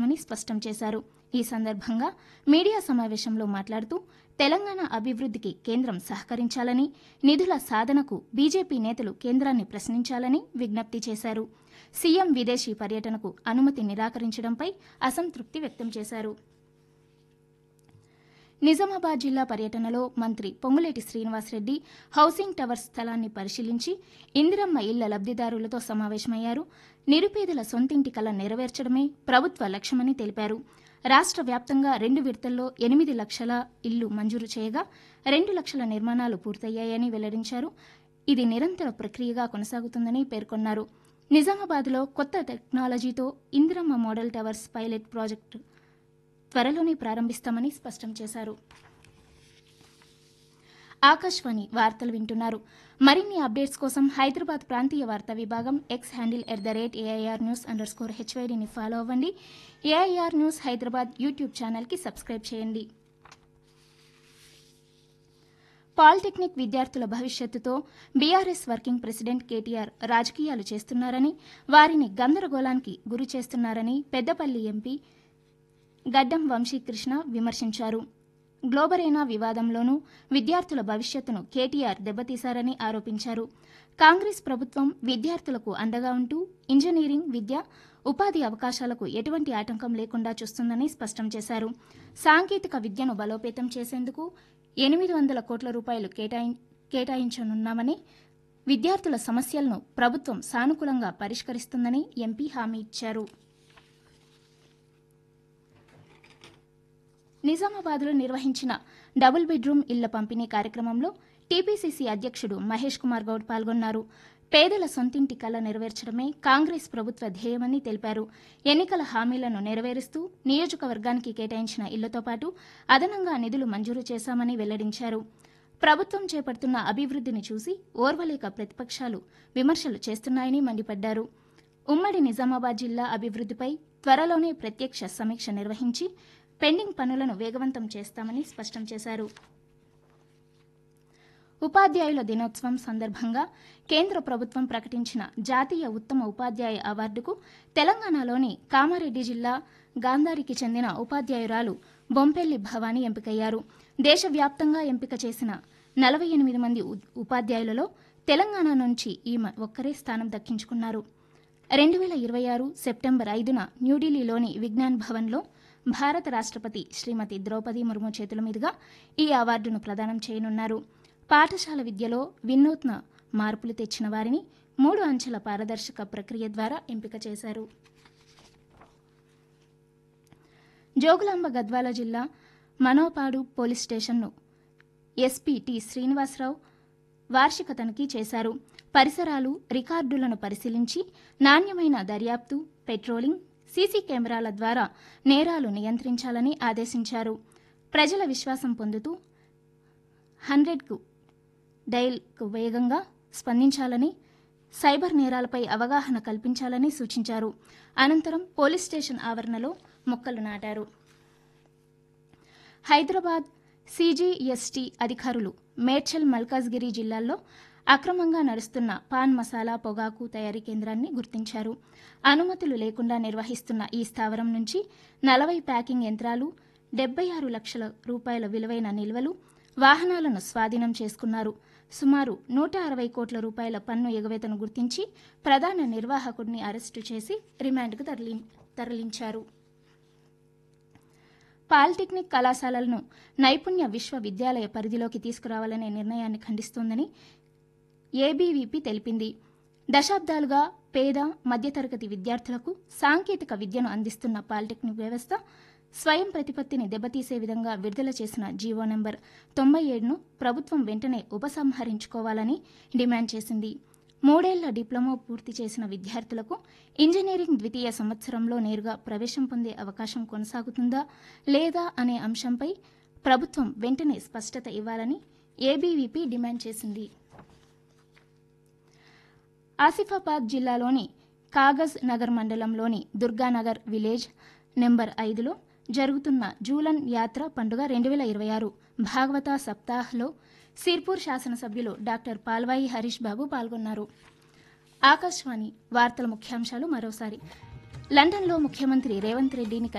చేస్తామని స్పష్టం చేశారు ఈ సందర్భంగా మీడియా సమావేశంలో మాట్లాడుతూ తెలంగాణ అభివృద్దికి కేంద్రం సహకరించాలని నిధుల సాధనకు బీజేపీ నేతలు కేంద్రాన్ని ప్రశ్నించాలని విజ్ఞప్తి చేశారు సీఎం విదేశీ పర్యటనకు అనుమతి నిరాకరించడంపై అసంతృప్తి వ్యక్తం చేశారు నిజామాబాద్ జిల్లా పర్యటనలో మంత్రి పొంగులేటి శ్రీనివాసరెడ్డి హౌసింగ్ టవర్స్ స్థలాన్ని పరిశీలించి ఇందిరమ్మ ఇళ్ల లబ్దిదారులతో సమావేశమయ్యారు నిరుపేదల సొంతింటి కల నెరవేర్చడమే ప్రభుత్వ లక్ష్యమని తెలిపారు రాష్ట్ర వ్యాప్తంగా రెండు విడతల్లో ఎనిమిది లక్షల ఇల్లు మంజూరు చేయగా రెండు లక్షల నిర్మాణాలు పూర్తయ్యాయని వెల్లడించారు ఇది నిరంతర ప్రక్రియగా కొనసాగుతుందని పేర్కొన్నారు నిజామాబాద్లో కొత్త టెక్నాలజీతో Indiramma model towers pilot project త్వరలోనే ప్రారంభిస్తామని స్పష్టం చేశారు ఆకాశవాణి వార్తలు వింటున్నారు మరిన్ని అప్డేట్స్ కోసం హైదరాబాద్ ప్రాంతీయ వార్తా విభాగం X handle at the rate AIR news under score హెచ్వైడీని ఫాలో అవ్వండి ఏఐఆర్ న్యూస్ హైదరాబాద్ యూట్యూబ్ ఛానల్కి సబ్స్క్రైబ్ చేయండి పాలిటెక్నిక్ విద్యార్థుల భవిష్యత్తుతో బీఆర్ఎస్ వర్కింగ్ ప్రెసిడెంట్ కేటీఆర్ రాజకీయాలు చేస్తున్నారని వారిని గందరగోళానికి గురి చేస్తున్నారని పెద్దపల్లి ఎంపీ గడ్డం వంశీకృష్ణ విమర్శించారు గ్లోబరేనా వివాదంలోనూ విద్యార్థుల భవిష్యత్తును కేటీఆర్ దెబ్బతీశారని ఆరోపించారు కాంగ్రెస్ ప్రభుత్వం విద్యార్థులకు అండగా ఉంటూ ఇంజనీరింగ్ విద్య ఉపాధి అవకాశాలకు ఎటువంటి ఆటంకం లేకుండా చూస్తుందని స్పష్టం చేశారు సాంకేతిక విద్యను బలోపేతం చేసేందుకు ఎనిమిది వందల కోట్ల రూపాయలు కేటాయి కేటాయించనున్నామని విద్యార్థుల సమస్యలను ప్రభుత్వం సానుకూలంగా పరిష్కరిస్తుందని ఎంపీ హామీ ఇచ్చారు నిజామాబాద్లో నిర్వహించిన డబుల్ బెడ్రూమ్ ఇళ్ల పంపిణీ కార్యక్రమంలో టీపీసీసీ అధ్యక్షుడు మహేష్ కుమార్ గౌడ్ పాల్గొన్నారు పేదల సొంతింటి కల నెరవేర్చడమే కాంగ్రెస్ ప్రభుత్వ ధ్యేయమని తెలిపారు ఎన్నికల హామీలను నెరవేరుస్తూ నియోజకవర్గానికి కేటాయించిన ఇళ్లతో పాటు అదనంగా నిధులు మంజూరు చేశామని వెల్లడించారు ప్రభుత్వం చేపడుతున్న అభివృద్దిని చూసి ఓర్వలేక ప్రతిపక్షాలు విమర్శలు చేస్తున్నాయని మండిపడ్డారు ఉమ్మడి నిజామాబాద్ జిల్లా అభివృద్దిపై త్వరలోనే ప్రత్యక్ష సమీక్ష నిర్వహించి పెండింగ్ పనులను వేగవంతం చేస్తామని స్పష్టం చేశారు ఉపాధ్యాయుల దినోత్సవం సందర్భంగా కేంద్ర ప్రభుత్వం ప్రకటించిన జాతీయ ఉత్తమ ఉపాధ్యాయ అవార్డుకు తెలంగాణలోని కామారెడ్డి జిల్లా గాంధారికి చెందిన ఉపాధ్యాయురాలు బొంపెల్లి భవానీ ఎంపికయ్యారు దేశవ్యాప్తంగా ఎంపిక చేసిన నలభై ఎనిమిది మంది ఉపాధ్యాయులలో తెలంగాణ నుంచి ఈమె ఒక్కరే స్థానం దక్కించుకున్నారు రెండు వేల ఇరవై ఆరు సెప్టెంబర్ ఐదున న్యూఢిల్లీలోని విజ్ఞాన్ భవన్లో భారత రాష్ట్రపతి శ్రీమతి ద్రౌపది ముర్ము చేతుల మీదుగా ఈ అవార్డును ప్రదానం చేయనున్నారు పాఠశాల విద్యలో వినూత్న మార్పులు తెచ్చిన వారిని మూడు అంచెల పారదర్శక ప్రక్రియ ద్వారా ఎంపిక చేశారు జోగులాంబ గద్వాల జిల్లా మనోపాడు పోలీస్ స్టేషన్ను ఎస్పీ టి శ్రీనివాసరావు వార్షిక తనిఖీ చేశారు పరిసరాలు రికార్డులను పరిశీలించి నాణ్యమైన దర్యాప్తు పెట్రోలింగ్ సీసీ కెమెరాల ద్వారా నేరాలు నియంత్రించాలని ఆదేశించారు ప్రజల విశ్వాసం పొందుతూ హండ్రెడ్కు డైల్కు వేగంగా స్పందించాలని సైబర్ నేరాలపై అవగాహన కల్పించాలని సూచించారు అనంతరం పోలీస్ స్టేషన్ ఆవరణలో మొక్కలు నాటారు హైదరాబాద్ సీజీఎస్టీ అధికారులు మేడ్చల్ మల్కాజ్గిరి జిల్లాల్లో అక్రమంగా నడుస్తున్న పాన్ మసాలా పొగాకు తయారీ కేంద్రాన్ని గుర్తించారు అనుమతులు లేకుండా నిర్వహిస్తున్న ఈ స్థావరం నుంచి నలభై ప్యాకింగ్ యంత్రాలు డెబ్బై ఆరు లక్షల రూపాయల విలువైన నిల్వలు వాహనాలను స్వాధీనం చేసుకున్నారు సుమారు నూట అరవై కోట్ల రూపాయల పన్ను ఎగవేతను గుర్తించి ప్రధాన నిర్వాహకుడిని అరెస్టు చేసి రిమాండ్కు తరలి తరలించారు పాలిటెక్నిక్ కళాశాలలను నైపుణ్య విశ్వవిద్యాలయ పరిధిలోకి తీసుకురావాలనే నిర్ణయాన్ని ఖండిస్తోందని ఏబీవీపీ తెలిపింది దశాబ్దాలుగా పేద మధ్యతరగతి విద్యార్థులకు సాంకేతిక విద్యను అందిస్తున్న పాలిటెక్నిక్ వ్యవస్థ స్వయం ప్రతిపత్తిని దెబ్బతీసే విధంగా విడుదల చేసిన జీవో నెంబర్ తొంభై ఏడును ప్రభుత్వం వెంటనే ఉపసంహరించుకోవాలని డిమాండ్ చేసింది మూడేళ్ల డిప్లొమా పూర్తి చేసిన విద్యార్థులకు ఇంజనీరింగ్ ద్వితీయ సంవత్సరంలో నేరుగా ప్రవేశం పొందే అవకాశం కొనసాగుతుందా లేదా అనే అంశంపై ప్రభుత్వం వెంటనే స్పష్టత ఇవ్వాలని ఏబీవీపీ డిమాండ్ చేసింది ఆసిఫాబాద్ జిల్లాలోని కాగజ్ నగర్ మండలంలోని దుర్గానగర్ విలేజ్ నెంబర్ ఐదులో జరుగుతున్న జూలన్ యాత్ర పండుగ రెండు వేల ఇరవై ఆరు భాగవత సప్తాహ్లో సిర్పూర్ శాసనసభ్యులు డాక్టర్ పాల్వాయి హరీష్ బాబు పాల్గొన్నారు ఆకాశవాణి వార్తల ముఖ్యాంశాలు మరోసారి లండన్లో ముఖ్యమంత్రి రేవంత్ రెడ్డిని